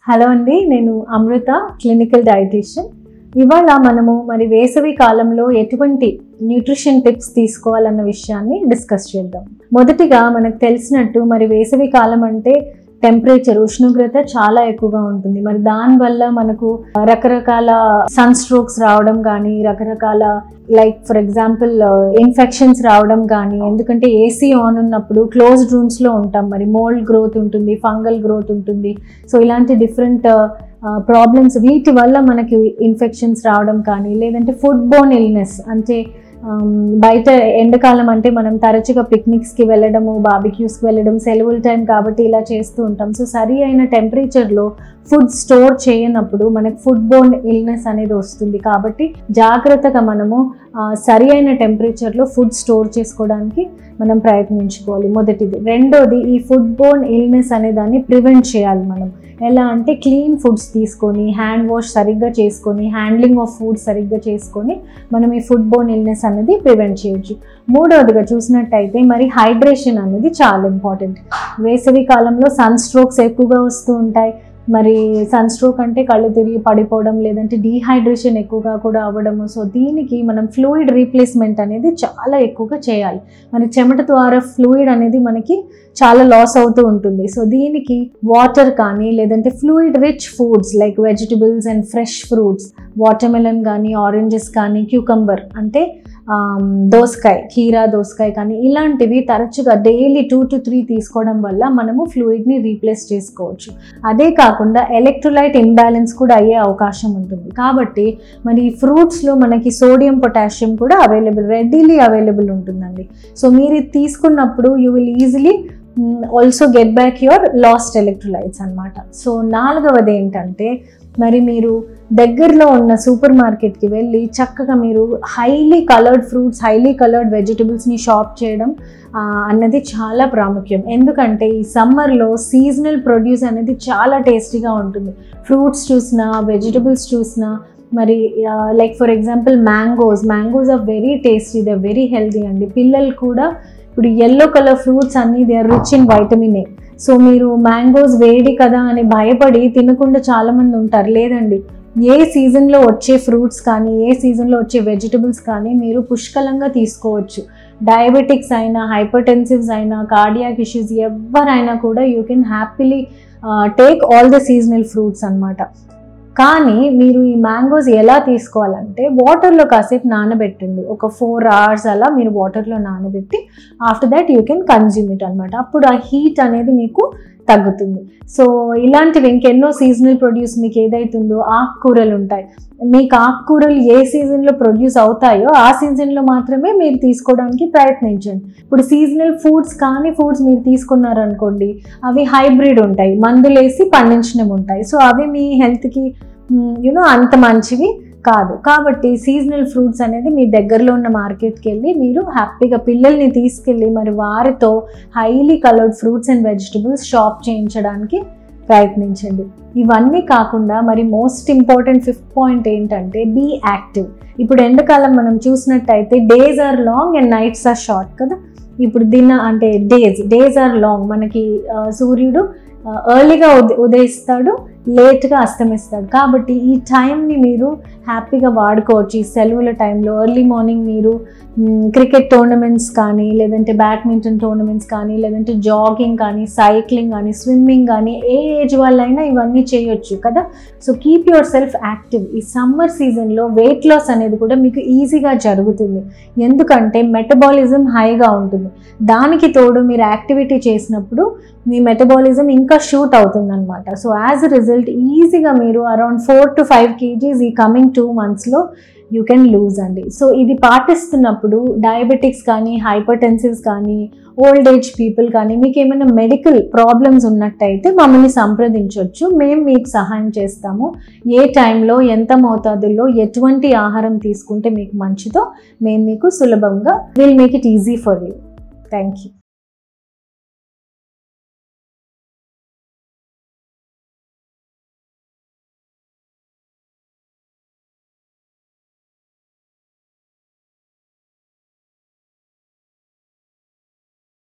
hello అండి నేను అమృత clinical dietitian ఇవాళ మనము మరి వేసవి కాలంలో ఎటువంటి న్యూట్రిషన్ టిప్స్ తీసుకోవాలన్న విషయాన్ని డిస్కస్ చేద్దాం మొదటిగా మనకు తెలిసినట్టు మరి వేసవి కాలం అంటే టెంపరేచర్ ఉష్ణోగ్రత చాలా ఎక్కువగా ఉంటుంది మరి దానివల్ల మనకు రకరకాల సన్ స్ట్రోక్స్ రావడం కానీ రకరకాల లైక్ ఫర్ ఎగ్జాంపుల్ ఇన్ఫెక్షన్స్ రావడం కానీ ఎందుకంటే ఏసీ ఆన్ ఉన్నప్పుడు క్లోజ్డ్ రూమ్స్లో ఉంటాం మరి మోల్డ్ గ్రోత్ ఉంటుంది ఫంగల్ గ్రోత్ ఉంటుంది సో ఇలాంటి డిఫరెంట్ ప్రాబ్లమ్స్ వీటి వల్ల మనకి ఇన్ఫెక్షన్స్ రావడం కానీ లేదంటే ఫుడ్ బోన్ ఇల్నెస్ అంటే బయట ఎండాకాలం అంటే మనం తరచుగా పిక్నిక్స్కి వెళ్ళడము బాబిక్యూస్కి వెళ్ళడం సెలవుల టైం కాబట్టి ఇలా చేస్తూ ఉంటాం సో సరి అయిన టెంపరేచర్లో ఫుడ్ స్టోర్ చేయనప్పుడు మనకు ఫుడ్ బోన్ ఇల్నెస్ అనేది వస్తుంది కాబట్టి జాగ్రత్తగా మనము సరి అయిన టెంపరేచర్లో ఫుడ్ స్టోర్ చేసుకోవడానికి మనం ప్రయత్నించుకోవాలి మొదటిది రెండోది ఈ ఫుడ్ బోన్ ఇల్నెస్ అనే దాన్ని ప్రివెంట్ చేయాలి మనం ఎలా అంటే క్లీన్ ఫుడ్స్ తీసుకొని హ్యాండ్ వాష్ సరిగ్గా చేసుకొని హ్యాండ్లింగ్ ఆఫ్ ఫుడ్ సరిగ్గా చేసుకొని మనం ఈ ఫుడ్ బోన్ ఇల్నెస్ అనేది ప్రివెంట్ చేయొచ్చు మూడవదిగా చూసినట్టయితే మరి హైడ్రేషన్ అనేది చాలా ఇంపార్టెంట్ వేసవి కాలంలో సన్ స్ట్రోక్స్ ఎక్కువగా వస్తూ ఉంటాయి మరి సన్ స్ట్రోక్ అంటే కళ్ళు తిరిగి పడిపోవడం లేదంటే డీహైడ్రేషన్ ఎక్కువగా కూడా అవ్వడము సో దీనికి మనం ఫ్లూయిడ్ రీప్లేస్మెంట్ అనేది చాలా ఎక్కువగా చేయాలి మన చెమట ద్వారా ఫ్లూయిడ్ అనేది మనకి చాలా లాస్ అవుతూ ఉంటుంది సో దీనికి వాటర్ కానీ లేదంటే fluid rich foods like vegetables and fresh fruits watermelon కానీ ఆరెంజెస్ కానీ క్యూకంబర్ అంటే దోసకాయ కీరా దోసకాయ కానీ ఇలాంటివి తరచుగా డైలీ టూ టు త్రీ తీసుకోవడం వల్ల మనము ఫ్లూయిడ్ని రీప్లేస్ చేసుకోవచ్చు అదే కాకుండా ఎలక్ట్రోలైట్ ఇంబ్యాలెన్స్ కూడా అయ్యే అవకాశం ఉంటుంది కాబట్టి మరి ఫ్రూట్స్లో మనకి సోడియం పొటాషియం కూడా అవైలబుల్ రెడీలీ అవైలబుల్ ఉంటుందండి సో మీరు ఇది తీసుకున్నప్పుడు you will easily also get back your lost electrolytes అనమాట సో నాలుగవది ఏంటంటే మరి మీరు దగ్గరలో ఉన్న సూపర్ మార్కెట్కి వెళ్ళి చక్కగా మీరు highly coloured fruits highly coloured వెజిటబుల్స్ని షాప్ చేయడం అన్నది చాలా ప్రాముఖ్యం ఎందుకంటే ఈ సమ్మర్లో సీజనల్ ప్రొడ్యూస్ అనేది చాలా టేస్టీగా ఉంటుంది ఫ్రూట్స్ చూసినా వెజిటబుల్స్ చూసినా మరి like for example mangoes mangoes are very tasty they very healthy అండి పిల్లలు కూడా ఇప్పుడు ఎల్లో కలర్ ఫ్రూట్స్ అన్నీ they are rich in vitamin A so మీరు మ్యాంగోస్ వేడి కదా అని భయపడి తినకుండా చాలామంది ఉంటారు లేదండి ఏ సీజన్లో వచ్చే ఫ్రూట్స్ కానీ ఏ సీజన్లో వచ్చే వెజిటబుల్స్ కానీ మీరు పుష్కలంగా తీసుకోవచ్చు డయాబెటిక్స్ అయినా హైపర్టెన్సివ్స్ అయినా కార్డియాక్ ఇష్యూస్ ఎవరైనా కూడా you can happily take all the seasonal fruits అనమాట కానీ మీరు ఈ మ్యాంగోస్ ఎలా తీసుకోవాలంటే వాటర్లో కాసేపు నానబెట్టండి ఒక ఫోర్ అవర్స్ అలా మీరు వాటర్లో నానబెట్టి after that you can consume it అనమాట అప్పుడు ఆ హీట్ అనేది మీకు తగ్గుతుంది సో ఇలాంటివి ఇంకెన్నో సీజనల్ ప్రొడ్యూస్ మీకు ఏదైతుందో ఆకుకూరలు ఉంటాయి మీకు ఆకుకూరలు ఏ సీజన్లో ప్రొడ్యూస్ అవుతాయో ఆ సీజన్లో మాత్రమే మీరు తీసుకోవడానికి ప్రయత్నించండి ఇప్పుడు సీజనల్ ఫుడ్స్ కానీ ఫుడ్స్ మీరు తీసుకున్నారనుకోండి అవి హైబ్రిడ్ ఉంటాయి మందులేసి పండించినవి ఉంటాయి సో అవి మీ హెల్త్కి యూనో అంత మంచివి కాదు కాబట్టి సీజనల్ ఫ్రూట్స్ అనేది మీ దగ్గరలో ఉన్న మార్కెట్కి వెళ్ళి మీరు హ్యాపీగా పిల్లల్ని తీసుకెళ్ళి మరి వారితో highly coloured fruits and vegetables shop చేయించడానికి ప్రయత్నించండి ఇవన్నీ కాకుండా మరి మోస్ట్ ఇంపార్టెంట్ ఫిఫ్త్ పాయింట్ ఏంటంటే బీ యాక్టివ్ ఇప్పుడు ఎండాకాలం మనం చూసినట్టయితే days are long and nights are short కదా ఇప్పుడు దిన అంటే డేస్ డేస్ ఆర్ లాంగ్ మనకి సూర్యుడు ఎర్లీగా ఉద ఉదయిస్తాడు లేట్గా అస్తమిస్తాడు కాబట్టి ఈ టైంని మీరు హ్యాపీగా వాడుకోవచ్చు ఈ సెలవుల టైంలో ఎర్లీ మార్నింగ్ మీరు క్రికెట్ టోర్నమెంట్స్ కానీ లేదంటే బ్యాడ్మింటన్ టోర్నమెంట్స్ కానీ లేదంటే జాగింగ్ కానీ సైక్లింగ్ కానీ స్విమ్మింగ్ కానీ ఏ ఏజ్ వాళ్ళైనా ఇవన్నీ చేయొచ్చు కదా so keep yourself active ఈ సమ్మర్ సీజన్లో వెయిట్ లాస్ అనేది కూడా మీకు ఈజీగా జరుగుతుంది ఎందుకంటే మెటబాలిజం హైగా ఉంటుంది దానికి తోడు మీరు యాక్టివిటీ చేసినప్పుడు మీ మెటబాలిజం ఇంకా షూట్ అవుతుంది అనమాట సో యాజ్ అ రిజల్ట్ ఈజీగా మీరు around four to five KGs ఈ కమింగ్ టూ మంత్స్లో యూ కెన్ లూజ్ అండి సో ఇది పాటిస్తున్నప్పుడు డయాబెటిక్స్ కానీ హైపర్ టెన్సివ్స్ కానీ ఓల్డ్ ఏజ్ పీపుల్ కానీ మీకు ఏమైనా మెడికల్ ప్రాబ్లమ్స్ ఉన్నట్టయితే మమ్మల్ని సంప్రదించవచ్చు మేము మీకు సహాయం చేస్తాము ఏ టైంలో ఎంత మోతాదుల్లో ఎటువంటి ఆహారం తీసుకుంటే మీకు మంచిదో మేము మీకు సులభంగా will make it easy for you thank you